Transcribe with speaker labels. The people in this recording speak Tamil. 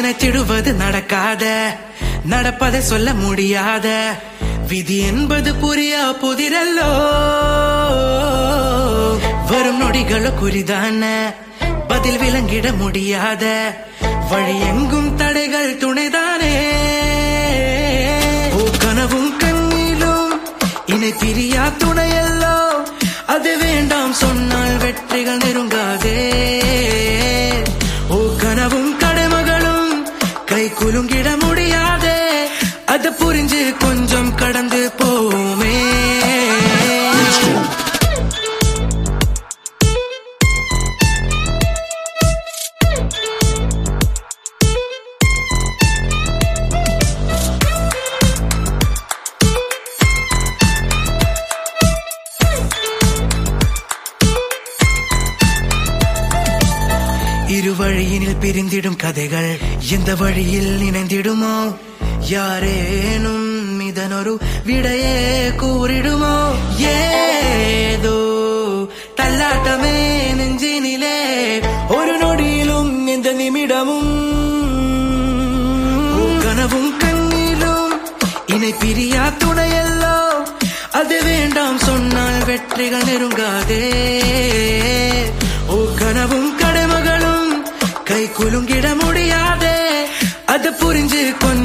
Speaker 1: நினைத்திடுவது நடக்காத நடப்பதை சொல்ல முடியாத விதி என்பது புரியா புதிரல்லோ வரும் நொடிகள குறிதான பதில் விளங்கிட முடியாத வழி எங்கும் தடைகள் துணைதானே ஓ கனவும் கண்ணிலும் இணை பிரியா துணையல்லோ அது வேண்டாம் சொன்னால் வெற்றிகள் நெருங்காதே ஓ கனவும் கடமைகளும் கை குலுங்கிட முடியாதே அது புரிஞ்சு கொஞ்சம் கடந்து போமே இரு வழியினில் பிரிந்திடும் கதைகள் எந்த வழியில் இணைந்திடுமோ யாரேனும் இதனொரு விடையே கூறிடுமோ ஏதோ தள்ளாட்டமே நெஞ்சினிலே ஒரு நொடியிலும் இந்த நிமிடமும் கனவும் கண்ணிலும் இணை பிரியா துணையல்லோ அது வேண்டாம் சொன்னால் வெற்றிகள் நெருங்காதே ஓ கனவும் கடமைகளும் கை குலுங்கிட முடியாதே அது புரிஞ்சு கொஞ்சம்